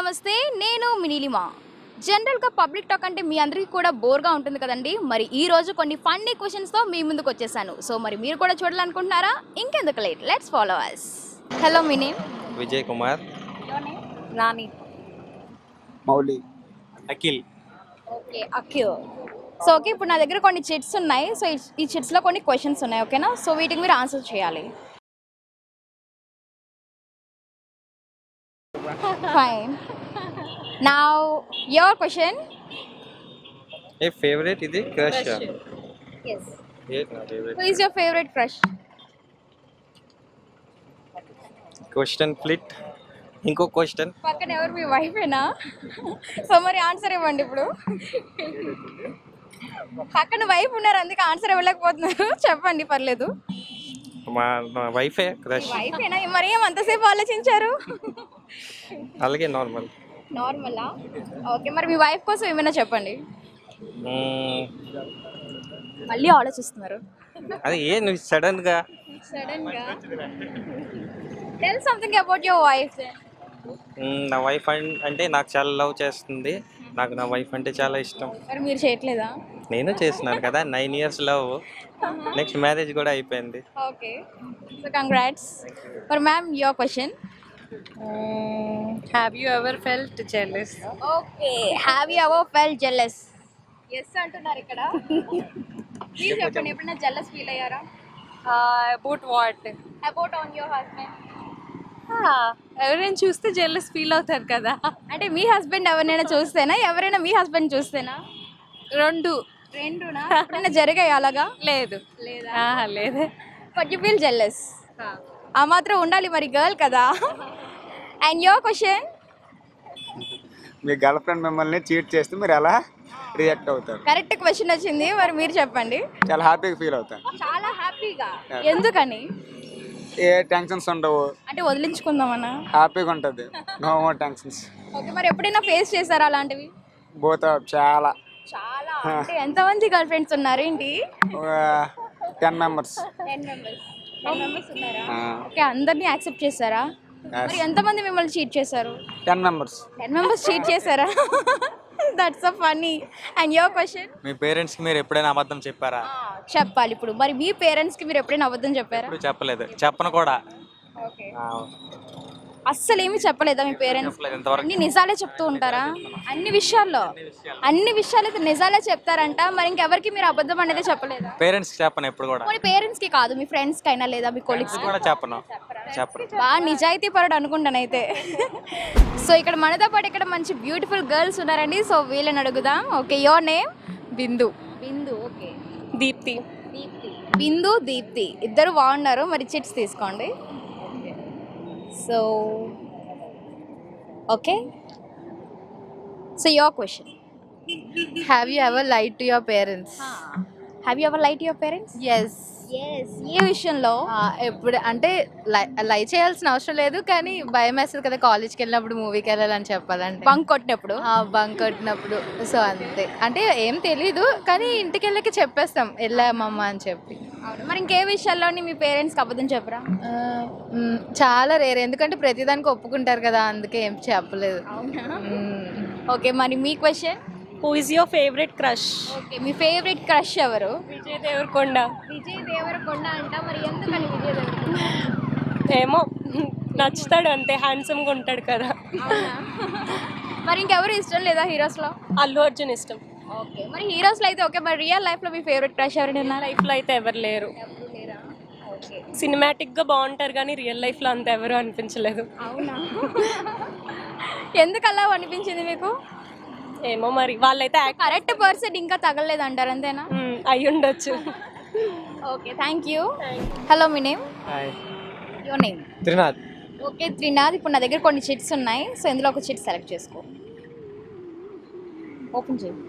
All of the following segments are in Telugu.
నమస్తే నేను మినీలిమా జనరల్గా పబ్లిక్ టాక్ అంటే మీ అందరికీ కూడా బోర్గా ఉంటుంది కదండి మరి ఈ రోజు కొన్ని ఫన్నీ క్వశ్చన్స్తో మీ ముందుకు వచ్చేసాను సో మరి మీరు కూడా చూడాలనుకుంటున్నారా ఇంకెందుకు late let's follow us hello మీ నేమ్ విజయ్ కుమార్ రాణి మౌలి అఖిల్ ఓకే అక్యూ సో ఓకే ఇప్పుడు నా దగ్గర కొన్ని చిట్స్ ఉన్నాయి సో ఈ- ఈ చిట్స్లో కొన్ని క్వశ్చన్స్ ఉన్నాయి ఓకేనా సో వీటికి మీరు ఆన్సర్ చేయాలి ఫైన్ నా యువర్ క్వశ్చన్ ఏ ఫేవరెట్ ఇది క్రష్ ఎస్ ఏ నా favourite who is your favourite crush question ఫ్లిట్ ఇంకో క్వశ్చన్ పక్కన ఎవరు మీ వైఫేనా సో మరి ఆన్సర్ ఇవ్వండి ఇప్పుడు పక్కన వైఫ్ ఉన్నారు అందుకే ఆన్సర్ ఇవ్వలేకపోతున్నారు చెప్పండి పర్లేదు మా మా వైఫే క్రష్ వైఫేనా మరి ఏం అంతసేపు ఆలోచించారు అలాగే నార్మల్ నార్మలా ఓకే మరి మీ వైఫ్ కోసం ఏమైనా చెప్పండి మళ్ళీ ఆలోచిస్తున్నారు అది ఏ నువ్వు సడన్గా సడన్ గా tell something about your wife నా వైఫ్ అంటే నాకు చాలా లవ్ చేస్తుంది నాకు నా వైఫ్ అంటే చాలా ఇష్టం మరి మీరు చేయట్లేదా నేను చేస్తున్నాను కదా nine years love next marriage కూడా అయిపోయింది ఓకే సో కంగ్రాట్స్ మరి ma'am your question have you ever felt jealous okay have you ever felt jealous yes అంటున్నారు ఇక్కడ ప్లీజ్ చెప్పండి ఎప్పుడైనా జెల్లస్ ఫీల్ అయ్యారా about what about on your husband ఎవరైనా చూస్తే జెల్లస్ ఫీల్ అవుతారు కదా అంటే మీ హస్బెండ్ ఎవరినైనా చూస్తేనా ఎవరైనా మీ హస్బెండ్ చూస్తేనా రెండు రెండునా ఎప్పుడైనా జరిగాయి అలాగా లేదు లేదా ఆహా, లేదు బట్ యూ ఫీల్ జెల్లస్ ఆ మాత్రం ఉండాలి మరి గర్ల్ కదా అండ్ యువర్ క్వశ్చన్ మీ గర్ల్ ఫ్రెండ్ మిమ్మల్ని చీట్ చేస్తే మీరు ఎలా రియాక్ట్ అవుతారు కరెక్ట్ క్వశ్చన్ వచ్చింది మరి మీరు చెప్పండి చాలా హ్యాపీగా ఫీల్ అవుతారు చాలా హ్యాపీగా ఎందుకని ఏ టెన్షన్స్ ఉండవు అంటే వదిలించుకుందామన్నా హ్యాపీగా ఉంటుంది నో మోర్ టెన్షన్స్ ఓకే మరి ఎప్పుడైనా ఫేస్ చేశారా అలాంటివి బోత్ చాలా చాలా అంటే ఎంతమంది గర్ల్ ఫ్రెండ్స్ ఉన్నారు ఏంటి ten members ten members ten members ఉన్నారా ఓకే అందరినీ యాక్సెప్ట్ చేశారా మరి ఎంతమంది మిమ్మల్ని చీట్ చేశారు ten members ten members cheat చేశారా that's a funny and your question మీ పేరెంట్స్కి మీరు ఎప్పుడైనా అబద్ధం చెప్పారా చెప్పాలి ఇప్పుడు మరి మీ పేరెంట్స్కి మీరు ఎప్పుడైనా అబద్ధం చెప్పారా ఇప్పుడు చెప్పలేదు చెప్పను కూడా ఓకే ఆ, అస్సలు ఏమీ చెప్పలేదా మీ పేరెంట్స్ చెప్పలేదు ఇంతవరకు అన్ని నిజాలే చెప్తూ ఉంటారా అన్ని విషయాల్లో అన్ని విషయాలు అయితే నిజాలే చెప్తారంట మరి ఇంకెవరికి మీరు అబద్ధం అనేది చెప్పలేదా పేరెంట్స్కి చెప్పను ఎప్పుడు కూడా కొన్ని పేరెంట్స్ కి కాదు మీ ఫ్రెండ్స్ కైనా లేదా మీ కొలీగ్స్ కూడా చెప్పను చెప్పను బాగా నిజాయితీ పరుడు అనుకుంటాను అయితే సో ఇక్కడ మనతో పాటు ఇక్కడ మంచి బ్యూటిఫుల్ గర్ల్స్ ఉన్నారండి సో వీళ్ళని అడుగుదాం okay your name Bindu Bindu okay Deepthi Deepthi Bindu Deepthi ఇద్దరు బాగున్నారు మరి చిట్స్ తీసుకోండి so okay so your question have you ever lied to your parents have you ever lied your parents yes yes ఏ విషయంలో ఎప్పుడు అంటే లై చేయాల్సిన అవసరం లేదు కానీ భయం వేస్తుంది కదా కాలేజ్కి వెళ్ళినప్పుడు మూవీకి వెళ్ళాలని చెప్పాలంటే బంక్ కొట్టినప్పుడు బంక్ కొట్టినప్పుడు సో అంతే అంటే ఏం తెలీదు కానీ ఇంటికి వెళ్ళకి చెప్పేస్తాం వెళ్ళామమ్మ అని చెప్పి అవును మరి ఇంకే విషయాల్లోని మీ పేరెంట్స్కి అబద్ధం చెప్పరా ఆ, మ్, చాలా రేర్ ఎందుకంటే ప్రతిదానికి ఒప్పుకుంటారు కదా అందుకే ఏం చెప్పలేదు మ్. ఓకే మరి మీ question who is your favourite crush okay మీ ఫేవరెట్ క్రష్ ఎవరు విజయ్ దేవరకొండ విజయ్ దేవరకొండ అంట మరి ఎందుకని విజయ్ దేవరకొండ ఏమో నచ్చుతాడు అంతే హ్యాండ్సమ్గా ఉంటాడు కదా మరి ఇంకెవరు ఇష్టం లేదా హీరోస్లో అల్లు అర్జున్ ఇష్టం ఓకే మరి హీరోస్లో అయితే ఓకే మరి రియల్ లైఫ్లో మీ ఫేవరెట్ క్రష్ ఎవరైనా ఉన్నారా లైఫ్లో అయితే ఎవరు లేరు సినిమాటిక్గా బాగుంటారు కానీ రియల్ లైఫ్లో అంత ఎవరు అనిపించలేదు అవునా ఎందుకు అలా అనిపించింది మీకు ఏమో మరి వాళ్ళైతే యాక్ట్ కరెక్ట్ పర్సన్ ఇంకా తగలలేదు అంటారు అంతేనా అయి ఉండొచ్చు ఓకే థ్యాంక్ యూ హలో మీ name your name Trinath okay Trinath ఇప్పుడు నా దగ్గర కొన్ని చిట్స్ ఉన్నాయి సో ఇందులో ఒక చిట్ సెలెక్ట్ చేసుకో ఓపెన్ చేయి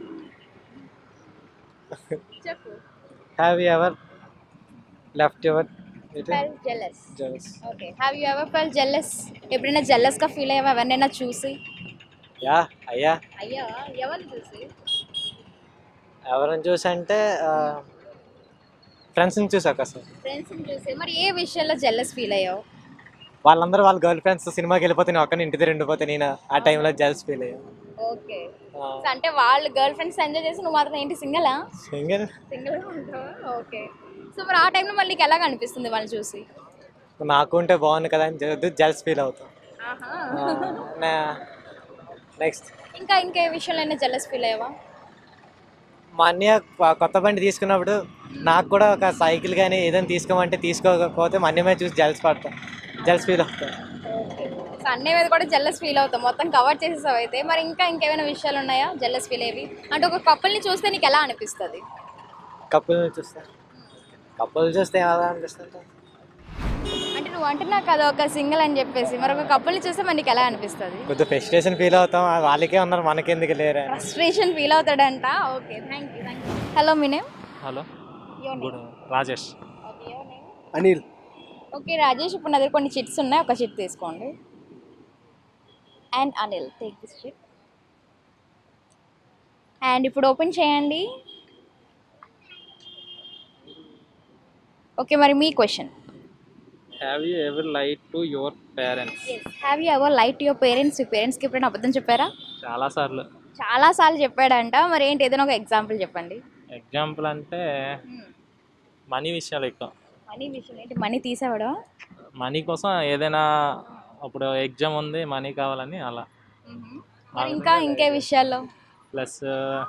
చెప్పు have you ever left ever felt jealous okay have you ever felt jealous ఎప్పుడైనా జెల్లస్గా ఫీల్ అయ్యావా ఎవరినైనా చూసి యా అయ్యా అయ్యా ఎవరిని చూసి ఎవరిని చూసి అంటే ఫ్రెండ్స్ని చూసాక సార్ ఫ్రెండ్స్ని చూసి మరి ఏ విషయంలో జెల్లస్ ఫీల్ అయ్యావు వాళ్ళందరూ వాళ్ళ గర్ల్ ఫ్రెండ్స్ సినిమాకి వెళ్ళిపోతే నేను ఒక్కని ఇంటి దగ్గర ఉండిపోతే నేను ఆ టైంలో జల్స్ ఫీల్ అయ్యాను ఓకే సో అంటే వాళ్ళు గర్ల్ ఫ్రెండ్స్ ఎంజాయ్ చేసి నువ్వు మాత్రం ఏంటి సింగలా సింగిల్ సింగిల్ ఓకే సో మరి ఆ టైంలో మళ్ళీ నీకు ఎలా కనిపిస్తుంది వాళ్ళని చూసి నాకు ఉంటే బాగుంది కదా అని జల్స్ ఫీల్ అవుతాం నెక్స్ట్ ఇంకా ఇంకా ఏ విషయంలో అయినా జెలస్ ఫీల్ అయ్యావా మా అన్నయ్య కొ- కొత్త బండి తీసుకున్నప్పుడు నాకు కూడా ఒక సైకిల్ కానీ ఏదైనా తీసుకోమంటే తీసుకోకపోతే మా అన్నయ్య మీద చూసి జల్స్ పడతాం జల్స్ ఫీల్ అవుతాం సో అన్నయ్య మీద కూడా జెల్లస్ ఫీల్ అవుతాం మొత్తం కవర్ చేసేసావు అయితే మరి ఇంకా ఇంకేమైనా విషయాలు ఉన్నాయా జెల్లస్ ఫీల్ అయ్యి అంటే ఒక కప్పుల్ని చూస్తే నీకు ఎలా అనిపిస్తుంది కప్పులు చూస్తా కప్పులు చూస్తే ఎలా అనిపిస్తుంది అంటే నువ్వు అంటున్నావు కదా ఒక సింగిల్ అని చెప్పేసి మరి ఒక కప్పుల్ని చూస్తే మరి నీకు ఎలా అనిపిస్తుంది కొద్దిగా ఫ్రస్ట్రేషన్ ఫీల్ అవుతాం ఆ వాళ్ళకే ఉన్నారు మనకెందుకు లేరు అని. ఫ్రస్ట్రేషన్ ఫీల్ అవుతాడంట okay thank you thank you hello మీ name hello your good Rajesh okay your name Anil okay Rajesh ఇప్పుడు నా దగ్గర కొన్ని చిట్స్ ఉన్నాయి ఒక చిట్ తీసుకోండి and Anil take this chit and ఇప్పుడు ఓపెన్ చేయండి ఓకే మరి మీ question have you ever lied to your parents have you ever lied your parents మీ పేరెంట్స్కి ఎప్పుడైనా అబద్ధం చెప్పారా చాలా సార్లు చాలా సార్లు చెప్పాడంట మరి ఏంటి ఏదైనా ఒక ఎగ్జాంపుల్ చెప్పండి ఎగ్జాంపుల్ అంటే మనీ విషయాలు ఎక్కువ మనీ విషయం ఏంటి మనీ తీసేవాడు మనీ కోసం ఏదైనా ఇప్పుడు ఎగ్జామ్ ఉంది మనీ కావాలని అలా మరి ఇంకా ఇంకే విషయాల్లో ప్లస్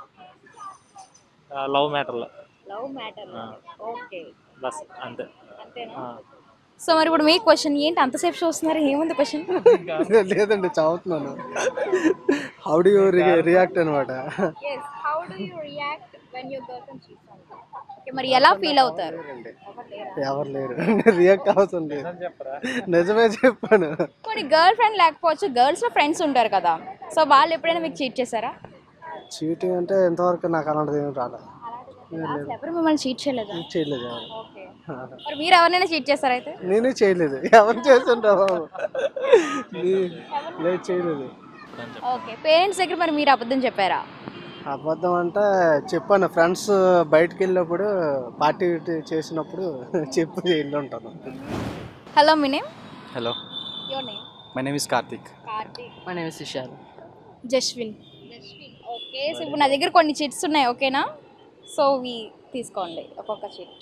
లవ్ మ్యాటర్లో లవ్ మ్యాటర్ ఓకే బస్ అంతే అంతేనా ఆ. సో మరి ఇప్పుడు మీ క్వశ్చన్ ఏంటి అంతసేపు చూస్తున్నారు ఏముంది క్వశ్చన్ లేదండి చదువుతున్నాను హౌ డు యూ రియాక్ట్ అనమాట yes how do you react when your girlfriend cheats on you okay మరి ఎలా ఫీల్ అవుతారు ఎవరు లేరు రియాక్ట్ అవసరం లేదు నిజమే చెప్పాను కొన్ని గర్ల్ ఫ్రెండ్ లేకపోవచ్చు గర్ల్స్ లో ఫ్రెండ్స్ ఉంటారు కదా సో వాళ్ళు ఎప్పుడైనా మీకు చీట్ చేశారా చీటింగ్ అంటే ఎంతవరకు నాకు అలాంటిది ఏం రాలే అసలు ఎవరు మిమ్మల్ని చీట్ చేయలేదా చేయలేదు ఎవరు ఓకే మరి మీరు ఎవరినైనా చీట్ చేస్తారా అయితే నేనే చేయలేదు ఎవరు చేస్తుంటా బాబు నీ- లేదు చేయలేదు ఓకే పేరెంట్స్ దగ్గర మరి మీరు అబద్ధం చెప్పారా అబద్ధం అంటే చెప్పాను ఫ్రెండ్స్ బయటకు వెళ్ళినప్పుడు పార్టీ చేసినప్పుడు చెప్పి వెళ్ళి ఉంటాను హలో మీ name hello your name my name is Kartik Karthik మన name Vishal Jaswin okay so ఇప్పుడు నా దగ్గర కొన్ని చిట్స్ ఉన్నాయి ఓకేనా సో ఇవి తీసుకోండి ఒక్కొక్క చిట్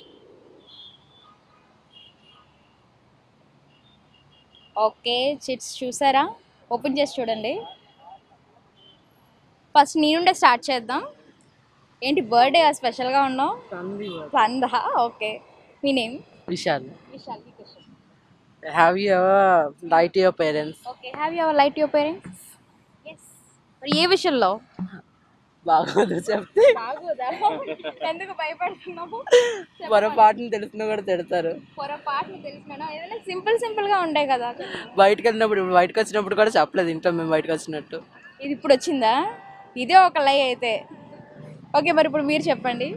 ఓకే చిట్స్ చూసారా ఓపెన్ చేసి చూడండి ఫస్ట్ నీ నుండే స్టార్ట్ చేద్దాం ఏంటి బర్త్డే స్పెషల్గా ఉన్నావు సందా ఓకే మీ నేమ్ విశాల్ విశాల్ మీ question have you ever lied your parents okay have you ever lied your parents yes మరి ఏ విషయంలో బాగోదు చెప్తే బాగోదా ఎందుకు భయపడుతున్నావు పొరపాటును తెలిసిన కూడా తిడతారు పొరపాట్లు తెలిసిన ఏదైనా సింపుల్ సింపుల్ గా ఉండే కదా బయటకు వెళ్ళినప్పుడు ఇప్పుడు బయటకు వచ్చినప్పుడు కూడా చెప్పలేదు ఇంట్లో మేము బయటకు వచ్చినట్టు ఇది ఇప్పుడు వచ్చిందా ఇదే ఒక లై అయితే ఓకే మరి ఇప్పుడు మీరు చెప్పండి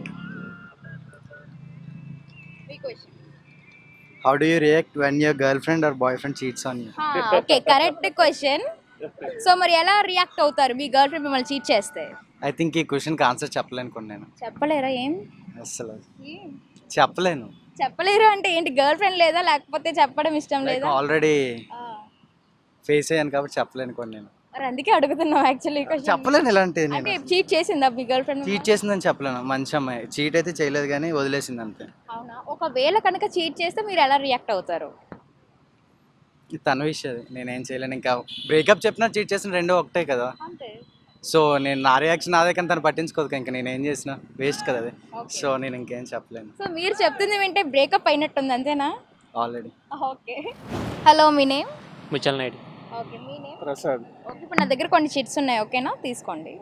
మీ question how do you react when your girlfriend or boyfriend cheats on you okay correct question so మరి ఎలా రియాక్ట్ అవుతారు మీ గర్ల్ ఫ్రెండ్ మిమ్మల్ని చీట్ చేస్తే ఐ థింక్ ఈ క్వశ్చన్కి ఆన్సర్ చెప్పలేను నేను చెప్పలేరా ఏం అసలు చెప్పలేను చెప్పలేరు అంటే ఏంటి గర్ల్ ఫ్రెండ్ లేదా లేకపోతే చెప్పడం ఇష్టం లేదా ఆల్రెడీ ఆ, ఫేస్ అయ్యాను కాబట్టి చెప్పలేను కొన్ని నేను మరి అందుకే అడుగుతున్నాం యాక్చువల్లీ చెప్పలేను ఇలాంటి అంటే నేను చీట్ చేసిందా మీ గర్ల్ ఫ్రెండ్ చీట్ చేసిందని చెప్పలేను మంచి అమ్మాయి చీట్ అయితే చేయలేదు కానీ వదిలేసింది అంతే అవునా ఒకవేళ కనుక చీట్ చేస్తే మీరు ఎలా రియాక్ట్ అవుతారు ఇది తన విషయం అది. నేనేం చేయలేను ఇంకా బ్రేకప్ చెప్పినా చీట్ చేసిన రెండు ఒకటే కదా అంతే సో నేను నా రియాక్షన్ అదే కానీ తను పట్టించుకోదు ఇంకా నేను ఏం చేసిన వేస్ట్ కదా అది సో నేను ఇంకేం చెప్పలేను సో మీరు చెప్తుంది వింటే బ్రేకప్ అయినట్టుంది అంతేనా ఆల్రెడీ ఓకే హలో మీ నేమ్ మిచల్ నాయుడు ఓకే మీ నేమ్ ప్రసాద్ ఓకే ఇప్పుడు నా దగ్గర కొన్ని చిట్స్ ఉన్నాయి ఓకేనా తీసుకోండి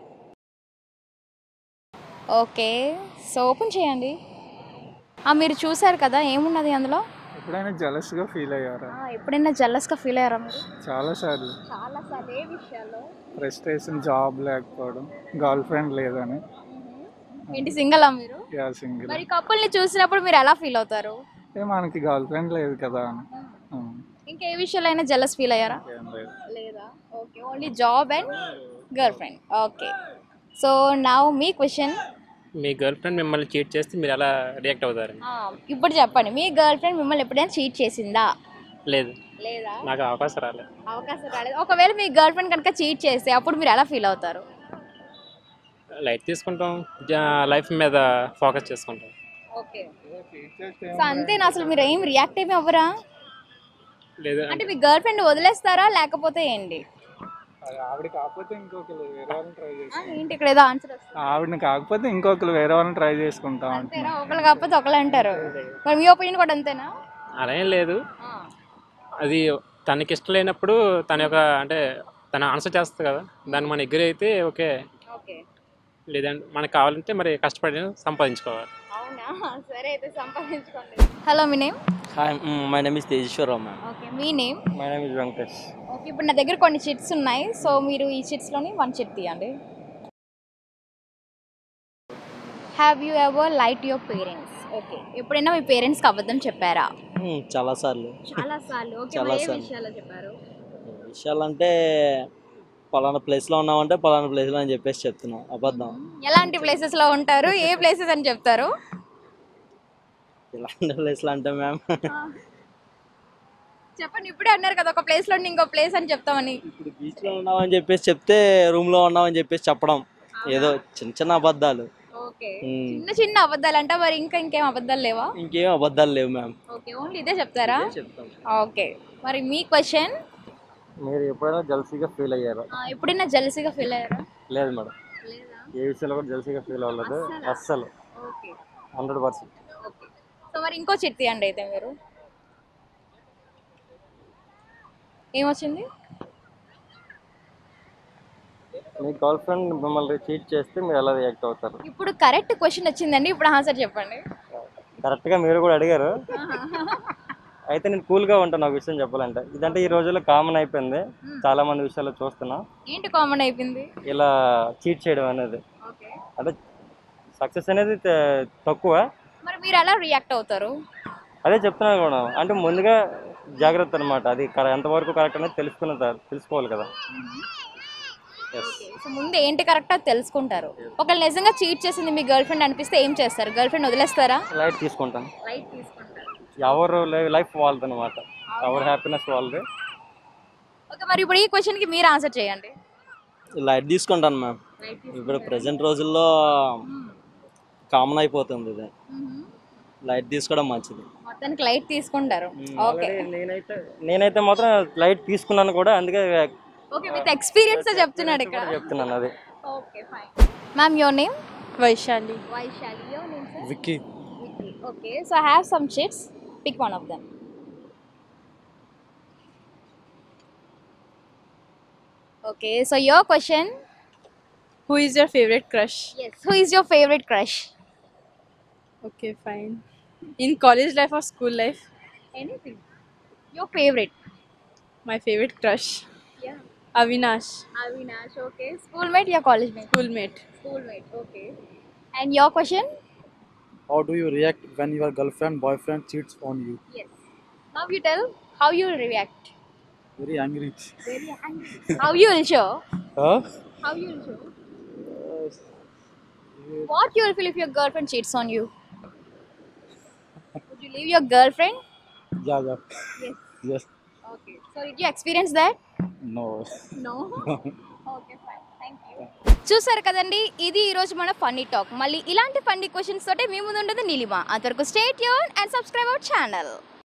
ఓకే సో ఓపెన్ చేయండి ఆ, మీరు చూసారు కదా ఏమున్నది అందులో ఎప్పుడైనా జలస్గా ఫీల్ అయ్యారా ఆ, ఎప్పుడైనా జల్లస్గా ఫీల్ అయ్యారా మీరు చాలాసార్లు చాలా సార్లు ఏ విషయాల్లో ఫ్రస్ట్రేషన్ జాబ్ లేకపోవడం గర్ల్ ఫ్రెండ్ లేదని ఏంటి సింగలా మీరు యా సింగిల్ మరి కపుల్ని చూసినప్పుడు మీరు ఎలా ఫీల్ అవుతారు ఏ మనకి గర్ల్ ఫ్రెండ్ లేదు కదా అని ఉమ్, ఇంకే విషయాల్లో అయినా జలస్ ఫీల్ అయ్యారా ఏం లేదు లేదా okay only job and girlfriend okay so నా మీ క్వశ్చన్ మీ గర్ల్ ఫ్రెండ్ మిమ్మల్ని చీట్ చేస్తే మీరు ఎలా రియాక్ట్ అవుతారు ఇప్పుడు చెప్పండి మీ గర్ల్ ఫ్రెండ్ మిమ్మల్ని ఎప్పుడైనా చీట్ చేసిందా లేదు లేదా నాకు అవకాశం రాలేదు అవకాశం రాలేదు ఒకవేళ మీ గర్ల్ ఫ్రెండ్ కనుక చీట్ చేస్తే అప్పుడు మీరు ఎలా ఫీల్ అవుతారు లైట్ తీసుకుంటాం లైఫ్ మీద ఫోకస్ చేసుకుంటాం ఓకే సో అంతేనా అసలు మీరు ఏం రియాక్ట్ ఏమి అవ్వరా లేదు అంటే మీ గర్ల్ ఫ్రెండ్ వదిలేస్తారా లేకపోతే ఏంటి ఆవిడ కాకపోతే ఇంకొకరు వేరే వాళ్ళని ట్రై ఆ, ఏంటి ఇక్కడ ఏదో ఆన్సర్ వస్తుంది ఆవిడని కాకపోతే ఇంకొకరు వేరే వాళ్ళని ట్రై చేసుకుంటాం అంతేనా ఒకళ్ళు కాకపోతే ఒకళ్ళు అంటారు మరి మీ ఒపీనియన్ కూడా అంతేనా అలా ఏం లేదు ఆ, అది తనకి ఇష్టం లేనప్పుడు తన యొక్క అంటే తన ఆన్సర్ చేస్తుంది కదా దాన్ని మన ఎగ్రీ అయితే ఓకే ఓకే లేదంటే మనకు కావాలంటే మరి కష్టపడి సంపాదించుకోవాలి అవునా సరే అయితే సంపాదించుకోండి హలో మీ name hi my name is Tejeswararao ma'am okay మీ name my name is Venkatesh okay ఇప్పుడు నా దగ్గర కొన్ని చిట్స్ ఉన్నాయి సో మీరు ఈ చిట్స్లోని వన్ చిట్ తీయండి have you ever lied your parents okay ఎప్పుడైనా మీ పేరెంట్స్కి అబద్ధం చెప్పారా చాలా సార్లు చాలా సార్లు ఓకే చాలా మరి ఏ సార్లు. విషయాల్లో చెప్పారు విషయాలంటే పలానా ప్లేస్లో ఉన్నామంటే పలానా ప్లేస్లో అని చెప్పేసి చెప్తున్నాం అబద్ధం ఎలాంటి ప్లేసెస్ లో ఉంటారు ఏ ప్లేసెస్ అని చెప్తారు ఇలాంటి ప్లేస్లో అంటే మ్యామ్ చెప్పండి ఇప్పుడే అన్నారు కదా ఒక ప్లేస్ లో ఉండి ఇంకో ప్లేస్ అని చెప్తామని ఇప్పుడు బీచ్లో ఉన్నామని చెప్పేసి చెప్తే రూమ్లో ఉన్నామని చెప్పేసి చెప్పడం ఏదో చిన్న చిన్న అబద్ధాలు ఓకే మ్మ్. చిన్న చిన్న అబద్ధాలు అంట మరి ఇంకా ఇంకేం అబద్ధాలు లేవా ఇంకేం అబద్ధాలు లేవు మ్యామ్ ఓకే ఓన్లీ ఇదే చెప్తారా చెప్తాం ఓకే మరి మీ క్వశ్చన్ మీరు ఎప్పుడైనా జల్సీగా ఫీల్ అయ్యారా ఎప్పుడైనా జెలసీగా ఫీల్ అయ్యారా లేదు మేడం లేదా ఏ విషయంలో కూడా జల్సీగా ఫీల్ అవ్వలేదు అస్సలా? అస్సలు okay hundred percent okay so మరి ఇంకో చిట్టి అండి అయితే మీరు ఏమొచ్చింది మీ గర్ల్ ఫ్రెండ్ మిమ్మల్ని చీట్ చేస్తే మీరు ఎలా రియాక్ట్ అవుతారు ఇప్పుడు కరెక్ట్ క్వశ్చన్ వచ్చిందండి ఇప్పుడు ఆన్సర్ చెప్పండి కరెక్ట్గా మీరు కూడా అడిగారు అయితే నేను కూల్గా ఉంటాను ఒక విషయం చెప్పాలంటే ఇదంటే ఈ రోజుల్లో కామన్ అయిపోయింది చాలా మంది విషయాల్లో చూస్తున్నా ఏంటి కామన్ అయిపోయింది ఇలా చీట్ చేయడం అనేది ఓకే అంటే సక్సెస్ అనేది త- తక్కువ మరి మీరు ఎలా రియాక్ట్ అవుతారు అదే చెప్తున్నాను కూడా అంటే ముందుగా జాగ్రత్త అనమాట అది కర- ఎంతవరకు కరెక్ట్ అనేది తెలుసుకున్న త- తెలుసుకోవాలి కదా ఎస్ సో ముందు ఏంటి కరెక్టో తెలుసుకుంటారు ఒకళ్ళు నిజంగా చీట్ చేసింది మీ గర్ల్ ఫ్రెండ్ అనిపిస్తే ఏం చేస్తారు గర్ల్ ఫ్రెండ్ వదిలేస్తారా లైట్ తీసుకుంటాను లైట్ తీసుకుంటారు ఎవరు లైఫ్ వాళ్ళది అనమాట ఎవరి హ్యాపీనెస్ వాళ్ళది ఓకే మరి ఇప్పుడు ఈ క్వశ్చన్కి మీరు ఆన్సర్ చేయండి లైట్ తీసుకుంటాను మ్యామ్ లైట్ ఇప్పుడు ప్రజెంట్ రోజుల్లో కామన్ అయిపోతుంది ఇది లైట్ తీసుకోవడం మంచిది మొత్తానికి లైట్ తీసుకుంటారు ఓకే Already నేనైతే నేనైతే మాత్రం లైట్ తీసుకున్నాను కూడా అందుకే ఓకే విత్ ఎక్స్పీరియన్స్ చెప్తున్నాడు ఇక్కడ కూడా చెప్తున్నాను అది okay fine ma'am your name Vaishali Vaishali your name sir Vicky okay so I have some chits pick one of them okay so your question who is your favourite crush yes who is your favorite crush okay fine in college life or school life anything your favorite my favourite crush yeah Avinash avinash okay schoolmate या college mate schoolmate schoolmate okay and your question How do you react when your girlfriend, boyfriend cheats on you? yes now you tell how you will react Very angry. very angry how you will show Huh? how you will show what you will feel if your girlfriend cheats on you would you leave your girlfriend Yeah, yeah. yes Yes. okay so did you experience that No. No. Okay fine thank you చూసారు కదండి ఇది ఈ రోజు మన ఫన్నీ టాక్ మళ్ళీ ఇలాంటి ఫన్నీ క్వశ్చన్స్ తోటే మీ ముందు ఉంటుంది నీలిమా అంతవరకు స్టేట్ యూన్ అండ్ సబ్స్క్రైబ్ అవర్ ఛానల్